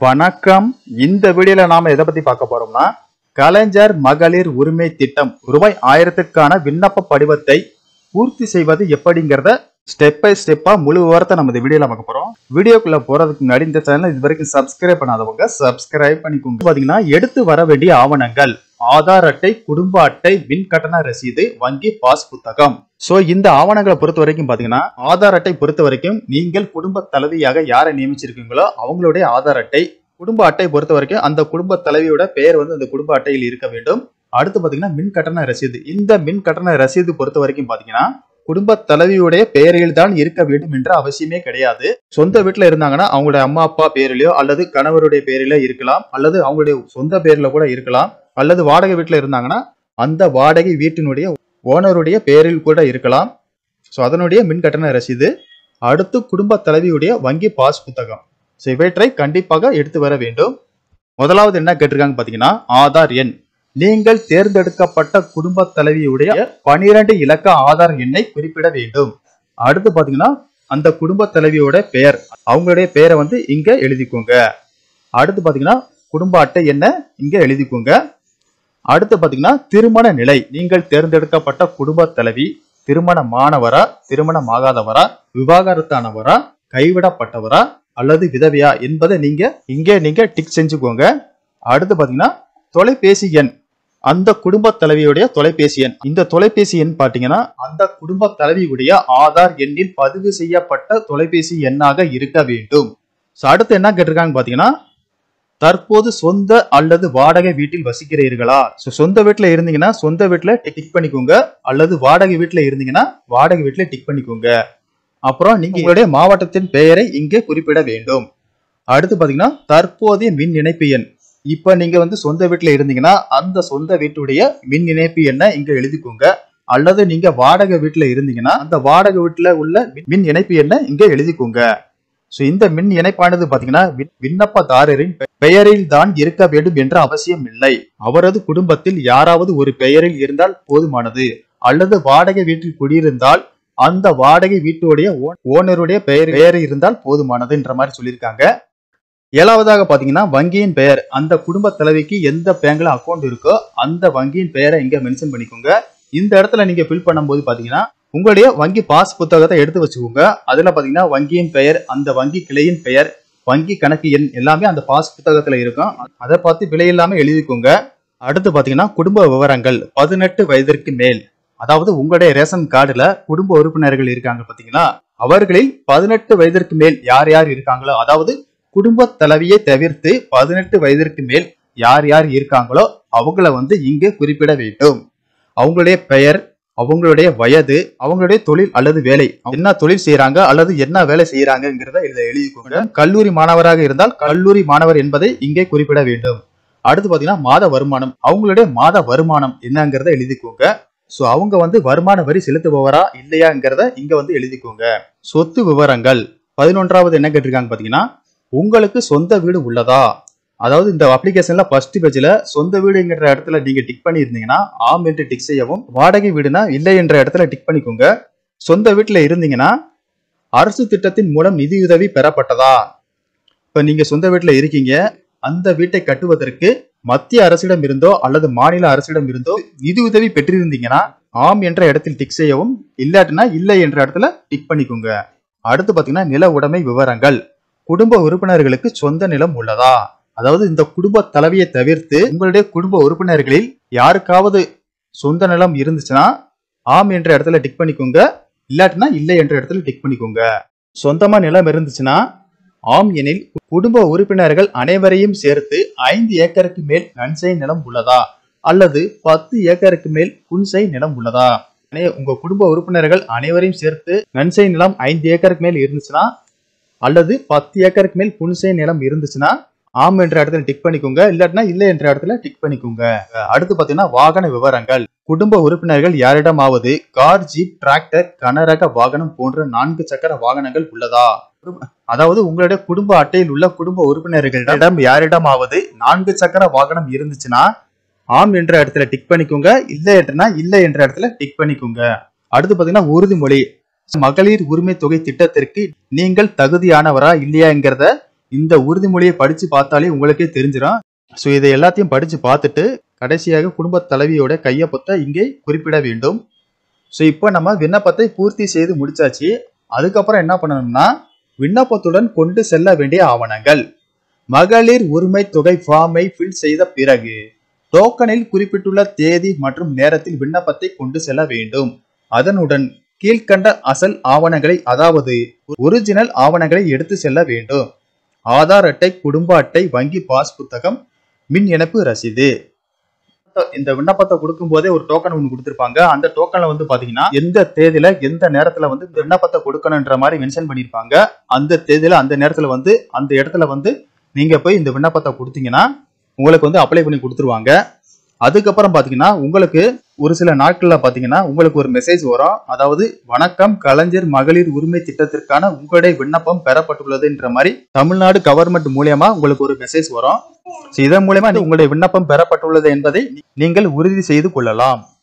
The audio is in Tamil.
வணக்கம் இந்த வீடியோல நாம எதை பத்தி பார்க்க போறோம்னா கலைஞர் மகளிர் உரிமை திட்டம் ரூபாய் ஆயிரத்துக்கான விண்ணப்ப படிவத்தை பூர்த்தி செய்வது எப்படிங்கிறத ஸ்டெப் பை ஸ்டெப்பா முழு விவரத்தை நம்ம இந்த வீடியோல பார்க்க போறோம் வீடியோக்குள்ள போறதுக்கு முன்னாடி இந்த சேனல் இது வரைக்கும் சப்ஸ்கிரைப் பண்ணாதவங்க சப்ஸ்கிரைப் பண்ணிக்கோங்க பாத்தீங்கன்னா எடுத்து வர வேண்டிய ஆவணங்கள் ஆதார் அட்டை குடும்ப அட்டை மின் கட்டண ரசீது வங்கி பாஸ் புத்தகம் சோ இந்த ஆவணங்களை பொறுத்த வரைக்கும் பாத்தீங்கன்னா ஆதார் அட்டை பொறுத்த வரைக்கும் நீங்கள் குடும்ப தலைவியாக யாரை நியமிச்சிருக்கீங்களோ அவங்களுடைய ஆதார் அட்டை குடும்ப அட்டை பொறுத்த வரைக்கும் அந்த குடும்ப தலைவியோட பெயர் வந்து அந்த குடும்ப அட்டையில் இருக்க வேண்டும் அடுத்து பாத்தீங்கன்னா மின் கட்டண ரசீது இந்த மின் கட்டண ரசீது பொறுத்த வரைக்கும் பாத்தீங்கன்னா குடும்ப தலைவியுடைய பெயரில் தான் இருக்க வேண்டும் என்ற அவசியமே கிடையாது சொந்த வீட்டுல இருந்தாங்கன்னா அவங்களுடைய அம்மா அப்பா பேரிலயோ அல்லது கணவருடைய பேரிலோ இருக்கலாம் அல்லது அவங்களுடைய சொந்த பேர்ல கூட இருக்கலாம் அல்லது வாடகை வீட்டுல இருந்தாங்கன்னா அந்த வாடகை வீட்டினுடைய ஓனருடைய பெயரில் கூட இருக்கலாம் ஸோ அதனுடைய மின் கட்டண ரசீது அடுத்து குடும்ப தலைவியுடைய வங்கி பாஸ் புத்தகம் ஸோ இவற்றை கண்டிப்பாக எடுத்து வர வேண்டும் முதலாவது என்ன கேட்டிருக்காங்க பார்த்தீங்கன்னா ஆதார் எண் நீங்கள் தேர்ந்தெடுக்கப்பட்ட குடும்ப தலைவியுடைய பனிரெண்டு இலக்க ஆதார் எண்ணை குறிப்பிட வேண்டும் அடுத்து பார்த்தீங்கன்னா அந்த குடும்ப தலைவியோட பெயர் அவங்களுடைய பெயரை வந்து இங்க எழுதிக்கோங்க அடுத்து பார்த்தீங்கன்னா குடும்ப அட்டை என்ன இங்க எழுதிக்கோங்க அடுத்து பாத்தீங்கன்னா திருமண நிலை நீங்கள் தேர்ந்தெடுக்கப்பட்ட குடும்ப தலைவி திருமணமானவரா திருமணமாகாதவரா விவாகரத்தானவரா கைவிடப்பட்டவரா அல்லது விதவையா என்பதை நீங்க இங்கே நீங்க டிக் செஞ்சுக்கோங்க அடுத்து பாத்தீங்கன்னா தொலைபேசி எண் அந்த குடும்ப தலைவியுடைய தொலைபேசி எண் இந்த தொலைபேசி எண் பாத்தீங்கன்னா அந்த குடும்ப தலைவியுடைய ஆதார் எண்ணில் பதிவு செய்யப்பட்ட தொலைபேசி எண்ணாக இருக்க வேண்டும் So, அடுத்து என்ன கேட்டிருக்காங்க பாத்தீங்கன்னா தற்போது சொந்த அல்லது வாடகை வீட்டில் வசிக்கிறீர்களா So, சொந்த வீட்டுல இருந்தீங்கன்னா சொந்த வீட்டுல டிக் பண்ணிக்கோங்க அல்லது வாடகை வீட்டுல இருந்தீங்கன்னா வாடகை வீட்டுல டிக் பண்ணிக்கோங்க அப்புறம் நீங்க உங்களுடைய மாவட்டத்தின் பெயரை இங்கே குறிப்பிட வேண்டும் அடுத்து பாத்தீங்கன்னா தற்போதைய மின் இணைப்பு எண் இப்ப நீங்க வந்து சொந்த வீட்டுல இருந்தீங்கன்னா அந்த சொந்த வீட்டுடைய மின் இணைப்பு எண்ணை இங்க எழுதிக்கோங்க அல்லது நீங்க வாடகை வீட்டுல இருந்தீங்கன்னா அந்த வாடகை வீட்டுல உள்ள மின்- மின் இணைப்பு எண்ணை இங்க எழுதிக்கோங்க சோ இந்த மின் இணைப்பானது பாத்தீங்கன்னா வி- விண்ணப்பதாரரின் பெ- பெயரில் தான் இருக்க வேண்டும் என்ற அவசியம் இல்லை அவரது குடும்பத்தில் யாராவது ஒரு பெயரில் இருந்தால் போதுமானது அல்லது வாடகை வீட்டில் குடியிருந்தால் அந்த வாடகை வீட்டுடைய ஓ- ஓனருடைய பெயர் பெயர் இருந்தால் போதுமானதுன்ற மாதிரி சொல்லியிருக்காங்க ஏழாவதாக பாத்தீங்கன்னா வங்கியின் பெயர் அந்த குடும்ப தலைவிக்கு எந்த பேங்க்ல அக்கௌண்ட் இருக்கோ அந்த வங்கியின் பெயரை இங்க மென்ஷன் பண்ணிக்கோங்க இந்த இடத்துல நீங்க ஃபில் பண்ணும்போது பாத்தீங்கன்னா உங்களுடைய வங்கி பாஸ் புத்தகத்தை எடுத்து வச்சுக்கோங்க அதுல பாத்தீங்கன்னா வங்கியின் பெயர் அந்த வங்கி கிளையின் பெயர் வங்கி கணக்கு எண் எல்லாமே அந்த பாஸ் புத்தகத்துல இருக்கும் அதை பார்த்து விலை இல்லாம எழுதிக்கோங்க அடுத்து பாத்தீங்கன்னா குடும்ப விவரங்கள் பதினெட்டு வயதிற்கு மேல் அதாவது உங்களுடைய ரேஷன் கார்டுல குடும்ப உறுப்பினர்கள் இருக்காங்க பாத்தீங்களா அவர்களில் பதினெட்டு வயதிற்கு மேல் யார் யார் இருக்காங்களோ அதாவது குடும்ப தலைவியை தவிர்த்து பதினெட்டு வயதிற்கு மேல் யார் யார் இருக்காங்களோ அவங்கள வந்து இங்கே குறிப்பிட வேண்டும் அவங்களுடைய பெயர் அவங்களுடைய வயது அவங்களுடைய தொழில் அல்லது வேலை என்ன தொழில் செய்யறாங்க அல்லது என்ன வேலை செய்யறாங்கிறத இதை எழுதிக்கோங்க கல்லூரி மாணவராக இருந்தால் கல்லூரி மாணவர் என்பதை இங்கே குறிப்பிட வேண்டும் அடுத்து பாத்தீங்கன்னா மாத வருமானம் அவங்களுடைய மாத வருமானம் என்னங்கிறத எழுதிக்கோங்க சோ அவங்க வந்து வருமான வரி செலுத்துபவரா இல்லையாங்கிறத இங்க வந்து எழுதிக்கோங்க சொத்து விவரங்கள் பதினொன்றாவது என்ன கேட்டிருக்காங்க பாத்தீங்கன்னா உங்களுக்கு சொந்த வீடு உள்ளதா அதாவது இந்த அப்ளிகேஷன்ல ஃபர்ஸ்ட் பேஜ்ல சொந்த வீடுங்கிற இடத்துல நீங்க டிக் பண்ணியிருந்தீங்கன்னா ஆம் என்று டிக் செய்யவும் வாடகை வீடுனா இல்லை என்ற இடத்துல டிக் பண்ணிக்கோங்க சொந்த வீட்டுல இருந்தீங்கன்னா அரசு திட்டத்தின் மூலம் நிதியுதவி பெறப்பட்டதா இப்ப நீங்க சொந்த வீட்டுல இருக்கீங்க அந்த வீட்டை கட்டுவதற்கு மத்திய அரசிடம் இருந்தோ அல்லது மாநில அரசிடம் இருந்தோ நிதியுதவி பெற்றிருந்தீங்கன்னா ஆம் என்ற இடத்தில் டிக் செய்யவும் இல்லாட்டினா இல்லை என்ற இடத்துல டிக் பண்ணிக்கோங்க அடுத்து பாத்தீங்கன்னா நில உடைமை விவரங்கள் குடும்ப உறுப்பினர்களுக்கு சொந்த நிலம் உள்ளதா அதாவது இந்த குடும்ப தலைவியை தவிர்த்து உங்களுடைய குடும்ப உறுப்பினர்களில் யாருக்காவது சொந்த நிலம் இருந்துச்சுன்னா ஆம் என்ற இடத்துல டிக் பண்ணிக்கோங்க இல்லாட்டினா இல்லை என்ற இடத்துல டிக் பண்ணிக்கோங்க சொந்தமா நிலம் இருந்துச்சுன்னா ஆம் எனில் குடும்ப உறுப்பினர்கள் அனைவரையும் சேர்த்து ஐந்து ஏக்கருக்கு மேல் நன்சை நிலம் உள்ளதா அல்லது பத்து ஏக்கருக்கு மேல் புன்சை நிலம் உள்ளதா அனை- உங்க குடும்ப உறுப்பினர்கள் அனைவரையும் சேர்த்து நன்சை நிலம் ஐந்து ஏக்கருக்கு மேல் இருந்துச்சுன்னா அல்லது பத்து ஏக்கருக்கு மேல் புன்சை நிலம் இருந்துச்சுன்னா ஆம் என்ற இடத்துல டிக் பண்ணிக்கோங்க இல்லாட்டினா இல்லை என்ற இடத்துல டிக் பண்ணிக்கோங்க அடுத்து பாத்தீங்கன்னா வாகன விவரங்கள் குடும்ப உறுப்பினர்கள் யாரிடமாவது கார் ஜீப் டிராக்டர் கனரக வாகனம் போன்ற நான்கு சக்கர வாகனங்கள் உள்ளதா அதாவது உங்களுடைய குடும்ப அட்டையில் உள்ள குடும்ப உறுப்பினர்களிடம் யாரிடமாவது நான்கு சக்கர வாகனம் இருந்துச்சுன்னா ஆம் என்ற இடத்துல டிக் பண்ணிக்கோங்க இல்லை என்றனா இல்லை என்ற இடத்துல டிக் பண்ணிக்கோங்க அடுத்து பாத்தீங்கன்னா உறுதிமொழி மகளிர் உரிமை தொகை திட்டத்திற்கு நீங்கள் தகுதியானவரா இல்லையாங்கிறத இந்த உறுதிமொழியை படிச்சு பார்த்தாலே உங்களுக்கே தெரிஞ்சிடும் ஸோ இதை எல்லாத்தையும் படிச்சு பார்த்துட்டு கடைசியாக குடும்ப தலைவியோட கையொப்பத்தை இங்கே குறிப்பிட வேண்டும் ஸோ இப்போ நம்ம விண்ணப்பத்தை பூர்த்தி செய்து முடிச்சாச்சு அதுக்கப்புறம் என்ன பண்ணணும்னா விண்ணப்பத்துடன் கொண்டு செல்ல வேண்டிய ஆவணங்கள் மகளிர் உரிமை தொகை ஃபார்மை ஃபில் செய்த பிறகு டோக்கனில் குறிப்பிட்டுள்ள தேதி மற்றும் நேரத்தில் விண்ணப்பத்தை கொண்டு செல்ல வேண்டும் அதனுடன் கீழ்கண்ட அசல் ஆவணங்களை அதாவது ஒரிஜினல் ஆவணங்களை எடுத்து செல்ல வேண்டும் ஆதார் அட்டை குடும்ப அட்டை வங்கி பாஸ் புத்தகம் மின் இணைப்பு ரசீது இந்த விண்ணப்பத்தை கொடுக்கும் போதே ஒரு டோக்கன் ஒன்று கொடுத்துருப்பாங்க அந்த டோக்கன்ல வந்து பாத்தீங்கன்னா எந்த தேதியில எந்த நேரத்துல வந்து இந்த விண்ணப்பத்தை கொடுக்கணுன்ற மாதிரி மென்ஷன் பண்ணிருப்பாங்க அந்த தேதியில அந்த நேரத்துல வந்து அந்த இடத்துல வந்து நீங்க போய் இந்த விண்ணப்பத்தை கொடுத்தீங்கன்னா உங்களுக்கு வந்து அப்ளை பண்ணி கொடுத்துருவாங்க அதுக்கப்புறம் பாத்தீங்கன்னா உங்களுக்கு ஒரு சில நாட்கள்ல பாத்தீங்கன்னா உங்களுக்கு ஒரு மெசேஜ் வரும் அதாவது வணக்கம் கலைஞர் மகளிர் உரிமை திட்டத்திற்கான உங்களுடைய விண்ணப்பம் பெறப்பட்டுள்ளதுன்ற மாதிரி தமிழ்நாடு கவர்மெண்ட் மூலியமா உங்களுக்கு ஒரு மெசேஜ் வரும் So, இதன் மூலயமா உங்களுடைய விண்ணப்பம் பெறப்பட்டுள்ளது என்பதை நீங்கள் உறுதி செய்து கொள்ளலாம்